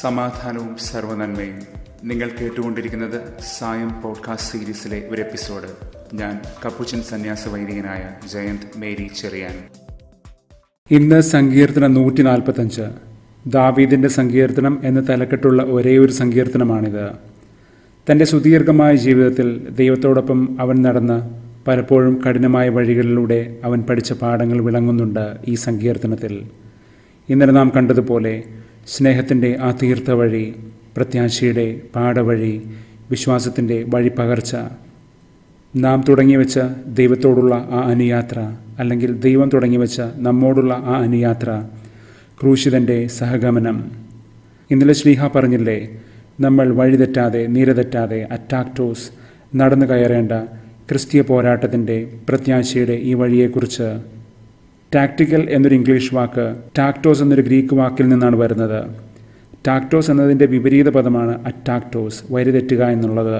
സമാധാനവും സർവനന്മയും നിങ്ങൾ കേട്ടുകൊണ്ടിരിക്കുന്നത് സായം പോഡ്കാസ്റ്റ് സീരീസിലെ ഒരു എപ്പിസോഡ് ഞാൻ കപ്പുച്ചൻ സന്യാസ വൈദികനായ ജയന്ത് മേരി ചെറിയാൻ ഇന്ന് സങ്കീർത്തനം നൂറ്റി നാൽപ്പത്തഞ്ച് ദാവീദിന്റെ സങ്കീർത്തനം എന്ന തലക്കെട്ടുള്ള ഒരേ ഒരു സങ്കീർത്തനമാണിത് തന്റെ സുദീർഘമായ ജീവിതത്തിൽ ദൈവത്തോടൊപ്പം അവൻ നടന്ന പലപ്പോഴും കഠിനമായ വഴികളിലൂടെ അവൻ പഠിച്ച പാഠങ്ങൾ വിളങ്ങുന്നുണ്ട് ഈ സങ്കീർത്തനത്തിൽ ഇന്നലെ നാം കണ്ടതുപോലെ സ്നേഹത്തിൻ്റെ ആ തീർത്ഥ വഴി പ്രത്യാശയുടെ പാടവഴി വിശ്വാസത്തിൻ്റെ വഴി പകർച്ച നാം തുടങ്ങിവെച്ച ദൈവത്തോടുള്ള ആ അനുയാത്ര അല്ലെങ്കിൽ ദൈവം തുടങ്ങിവെച്ച നമ്മോടുള്ള ആ അനുയാത്ര ക്രൂശിതൻ്റെ സഹഗമനം ഇന്നലെ ശ്രീഹ പറഞ്ഞില്ലേ നമ്മൾ വഴിതെറ്റാതെ നീരതെറ്റാതെ അറ്റാക്ടോസ് നടന്നു കയറേണ്ട ക്രിസ്തീയ പോരാട്ടത്തിൻ്റെ പ്രത്യാശയുടെ ഈ വഴിയെക്കുറിച്ച് ടാക്ടിക്കൽ എന്നൊരു ഇംഗ്ലീഷ് വാക്ക് ടാക്ടോസ് എന്നൊരു ഗ്രീക്ക് വാക്കിൽ നിന്നാണ് വരുന്നത് ടാക്ടോസ് എന്നതിൻ്റെ വിപരീത പദമാണ് അറ്റാക്ടോസ് വഴിതെറ്റുക എന്നുള്ളത്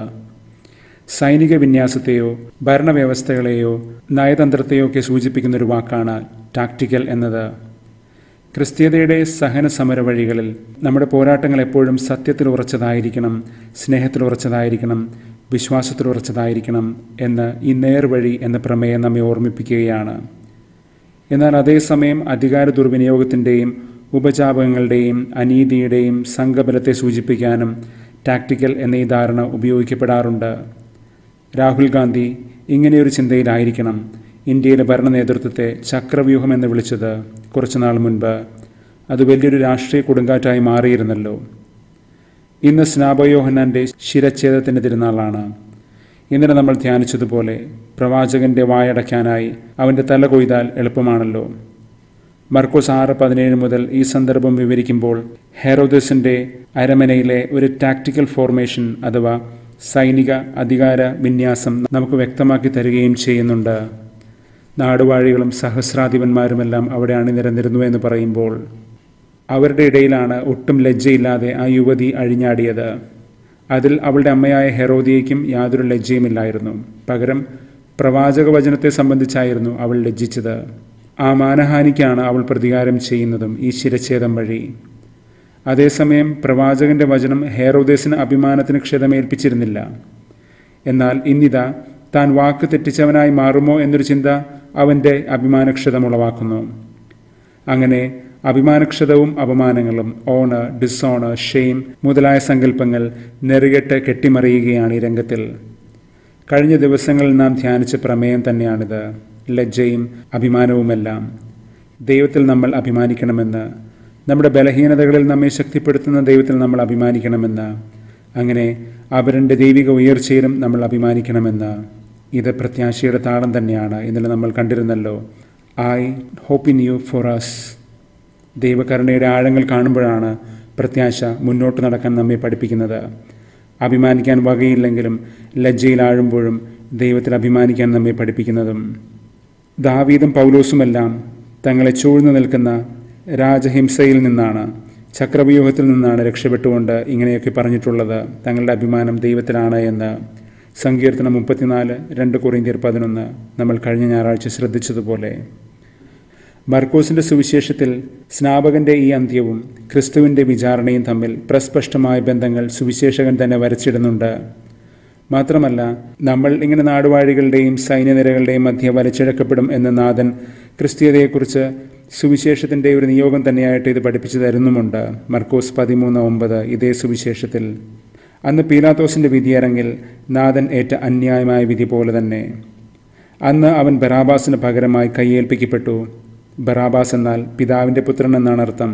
സൈനിക വിന്യാസത്തെയോ ഭരണവ്യവസ്ഥകളെയോ നയതന്ത്രത്തെയോ ഒക്കെ സൂചിപ്പിക്കുന്ന ഒരു വാക്കാണ് ടാക്ടിക്കൽ എന്നത് ക്രിസ്തീയതയുടെ സഹന സമര വഴികളിൽ നമ്മുടെ പോരാട്ടങ്ങൾ എപ്പോഴും സത്യത്തിൽ ഉറച്ചതായിരിക്കണം സ്നേഹത്തിൽ ഉറച്ചതായിരിക്കണം വിശ്വാസത്തിൽ ഉറച്ചതായിരിക്കണം എന്ന് ഈ നേർവഴി എന്ന പ്രമേയം നമ്മെ ഓർമ്മിപ്പിക്കുകയാണ് എന്നാൽ അതേസമയം അധികാര ദുർവിനിയോഗത്തിൻ്റെയും ഉപജാപകങ്ങളുടെയും അനീതിയുടെയും സംഘബലത്തെ സൂചിപ്പിക്കാനും ടാക്ടിക്കൽ എന്ന ഈ ധാരണ ഉപയോഗിക്കപ്പെടാറുണ്ട് രാഹുൽ ഗാന്ധി ഇങ്ങനെയൊരു ചിന്തയിലായിരിക്കണം ഇന്ത്യയിലെ ഭരണ നേതൃത്വത്തെ ചക്രവ്യൂഹം എന്ന് വിളിച്ചത് കുറച്ചുനാൾ മുൻപ് അത് വലിയൊരു രാഷ്ട്രീയ കൊടുങ്കാറ്റായി മാറിയിരുന്നല്ലോ ഇന്ന് സ്നാപയോഹന്നാൻ്റെ ശിരച്ഛേദത്തിൻ്റെ തിരുനാളാണ് ഇന്നലെ നമ്മൾ ധ്യാനിച്ചതുപോലെ പ്രവാചകന്റെ വായടയ്ക്കാനായി അവൻ്റെ തല കൊയ്താൽ എളുപ്പമാണല്ലോ മർക്കോസ് ആറ് പതിനേഴ് മുതൽ ഈ സന്ദർഭം വിവരിക്കുമ്പോൾ ഹെറോദസിൻ്റെ അരമനയിലെ ഒരു ടാക്ടിക്കൽ ഫോർമേഷൻ അഥവാ സൈനിക അധികാര വിന്യാസം നമുക്ക് വ്യക്തമാക്കി തരികയും ചെയ്യുന്നുണ്ട് നാടുവാഴികളും സഹസ്രാധിപന്മാരുമെല്ലാം അവിടെ അണിനിരന്നിരുന്നു എന്ന് പറയുമ്പോൾ അവരുടെ ഇടയിലാണ് ഒട്ടും ലജ്ജയില്ലാതെ ആ യുവതി അഴിഞ്ഞാടിയത് അതിൽ അവളുടെ അമ്മയായ ഹെറോദിയയ്ക്കും യാതൊരു ലജ്ജയുമില്ലായിരുന്നു പകരം പ്രവാചക വചനത്തെ സംബന്ധിച്ചായിരുന്നു അവൾ ലജ്ജിച്ചത് ആ മാനഹാനിക്കാണ് അവൾ പ്രതികാരം ചെയ്യുന്നതും ഈ ശിരച്ഛേദം വഴി അതേസമയം പ്രവാചകന്റെ വചനം ഹേറോദേസിന് അഭിമാനത്തിന് ക്ഷതമേൽപ്പിച്ചിരുന്നില്ല എന്നാൽ ഇന്നിതാ താൻ വാക്ക് തെറ്റിച്ചവനായി മാറുമോ എന്നൊരു ചിന്ത അവൻ്റെ അഭിമാനക്ഷതമുളവാക്കുന്നു അങ്ങനെ അഭിമാനക്ഷതവും അപമാനങ്ങളും ഓണർ ഡിസോണർ ഷെയിം മുതലായ സങ്കല്പങ്ങൾ നെറുകെട്ട് കെട്ടിമറിയുകയാണ് ഈ രംഗത്തിൽ കഴിഞ്ഞ ദിവസങ്ങളിൽ നാം ധ്യാനിച്ച പ്രമേയം തന്നെയാണിത് ലജ്ജയും അഭിമാനവുമെല്ലാം ദൈവത്തിൽ നമ്മൾ അഭിമാനിക്കണമെന്ന് നമ്മുടെ ബലഹീനതകളിൽ നമ്മെ ശക്തിപ്പെടുത്തുന്ന ദൈവത്തിൽ നമ്മൾ അഭിമാനിക്കണമെന്ന് അങ്ങനെ അവരൻ്റെ ദൈവിക ഉയർച്ചയിലും നമ്മൾ അഭിമാനിക്കണമെന്ന് ഇത് പ്രത്യാശയുടെ താളം തന്നെയാണ് ഇന്നലെ നമ്മൾ കണ്ടിരുന്നല്ലോ I hope in you for us ദൈവകരുണയുടെ ആഴങ്ങൾ കാണുമ്പോഴാണ് പ്രത്യാശ മുന്നോട്ട് നടക്കാൻ നമ്മെ പഠിപ്പിക്കുന്നത് അഭിമാനിക്കാൻ വകയില്ലെങ്കിലും ലജ്ജയിലാഴുമ്പോഴും ദൈവത്തിൽ അഭിമാനിക്കാൻ നമ്മെ പഠിപ്പിക്കുന്നതും ദാവീദും പൗലോസുമെല്ലാം തങ്ങളെ ചൂഴ്ന്നു നിൽക്കുന്ന രാജഹിംസയിൽ നിന്നാണ് ചക്രവ്യൂഹത്തിൽ നിന്നാണ് രക്ഷപ്പെട്ടുകൊണ്ട് ഇങ്ങനെയൊക്കെ പറഞ്ഞിട്ടുള്ളത് തങ്ങളുടെ അഭിമാനം ദൈവത്തിലാണ് എന്ന് സങ്കീർത്തനം മുപ്പത്തിനാല് രണ്ട് കൊറിന്തിയർ പതിനൊന്ന് നമ്മൾ കഴിഞ്ഞ ഞായറാഴ്ച ശ്രദ്ധിച്ചതുപോലെ മർക്കോസിന്റെ സുവിശേഷത്തിൽ സ്നാപകന്റെ ഈ അന്ത്യവും ക്രിസ്തുവിന്റെ വിചാരണയും തമ്മിൽ പ്രസ്പഷ്ടമായ ബന്ധങ്ങൾ സുവിശേഷകൻ തന്നെ വരച്ചിടുന്നുണ്ട് മാത്രമല്ല നമ്മൾ ഇങ്ങനെ നാടുവാഴികളുടെയും സൈന്യനിരകളുടെയും മധ്യ വലിച്ചിഴക്കപ്പെടും എന്ന നാഥൻ ക്രിസ്തീയതയെക്കുറിച്ച് സുവിശേഷത്തിൻ്റെ ഒരു നിയോഗം തന്നെയായിട്ട് ഇത് പഠിപ്പിച്ചു തരുന്നുമുണ്ട് മർക്കോസ് പതിമൂന്ന് ഒമ്പത് ഇതേ സുവിശേഷത്തിൽ അന്ന് പീലാത്തോസിൻ്റെ വിധിയരങ്ങിൽ നാഥൻ ഏറ്റ അന്യായമായ വിധി പോലെ തന്നെ അന്ന് അവൻ ബറാബാസിന് പകരമായി കയ്യേൽപ്പിക്കപ്പെട്ടു ബറാബാസ് എന്നാൽ പിതാവിൻ്റെ പുത്രൻ എന്നാണ് അർത്ഥം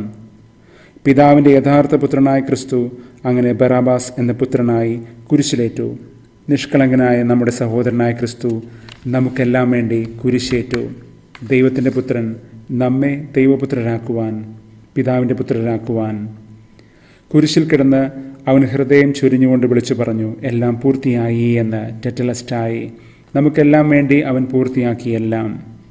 പിതാവിൻ്റെ യഥാർത്ഥ പുത്രനായ ക്രിസ്തു അങ്ങനെ ബറാബാസ് എന്ന പുത്രനായി കുരിശിലേറ്റു നിഷ്കളങ്കനായ നമ്മുടെ സഹോദരനായ ക്രിസ്തു നമുക്കെല്ലാം വേണ്ടി കുരിശേറ്റു ദൈവത്തിൻ്റെ പുത്രൻ നമ്മെ ദൈവപുത്രരാക്കുവാൻ പിതാവിൻ്റെ പുത്രരാക്കുവാൻ കുരിശിൽ കിടന്ന് അവൻ ഹൃദയം ചൊരിഞ്ഞുകൊണ്ട് വിളിച്ചു പറഞ്ഞു എല്ലാം പൂർത്തിയായി എന്ന് ടെറ്റലസ്റ്റായി നമുക്കെല്ലാം വേണ്ടി അവൻ പൂർത്തിയാക്കിയെല്ലാം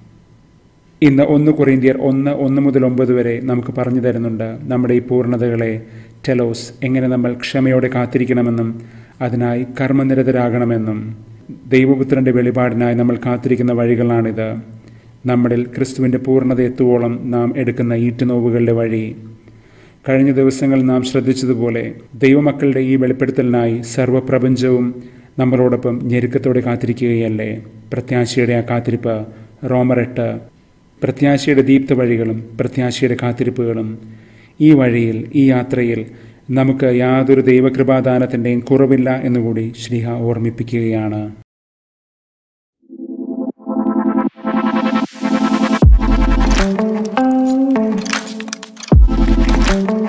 ഇന്ന് ഒന്ന് കൊറിന്ത്യർ ഒന്ന് ഒന്ന് മുതൽ ഒമ്പത് വരെ നമുക്ക് പറഞ്ഞു തരുന്നുണ്ട് നമ്മുടെ ഈ പൂർണ്ണതകളെ ടെലോസ് എങ്ങനെ നമ്മൾ ക്ഷമയോടെ കാത്തിരിക്കണമെന്നും അതിനായി കർമ്മനിരതരാകണമെന്നും ദൈവപുത്രൻ്റെ വെളിപാടിനായി നമ്മൾ കാത്തിരിക്കുന്ന വഴികളാണിത് നമ്മളിൽ ക്രിസ്തുവിൻ്റെ പൂർണ്ണത എത്തുവോളം നാം എടുക്കുന്ന ഈറ്റുനോവുകളുടെ വഴി കഴിഞ്ഞ ദിവസങ്ങൾ നാം ശ്രദ്ധിച്ചതുപോലെ ദൈവമക്കളുടെ ഈ വെളിപ്പെടുത്തലിനായി സർവ്വപ്രപഞ്ചവും നമ്മളോടൊപ്പം ഞെരുക്കത്തോടെ കാത്തിരിക്കുകയല്ലേ പ്രത്യാശയുടെ ആ കാത്തിരിപ്പ് റോമറെട്ട് പ്രത്യാശയുടെ ദീപ്ത വഴികളും പ്രത്യാശയുടെ കാത്തിരിപ്പുകളും ഈ വഴിയിൽ ഈ യാത്രയിൽ നമുക്ക് യാതൊരു ദൈവകൃപാദാനത്തിൻ്റെയും കുറവില്ല എന്നുകൂടി ശ്രീഹ ഓർമ്മിപ്പിക്കുകയാണ് thank you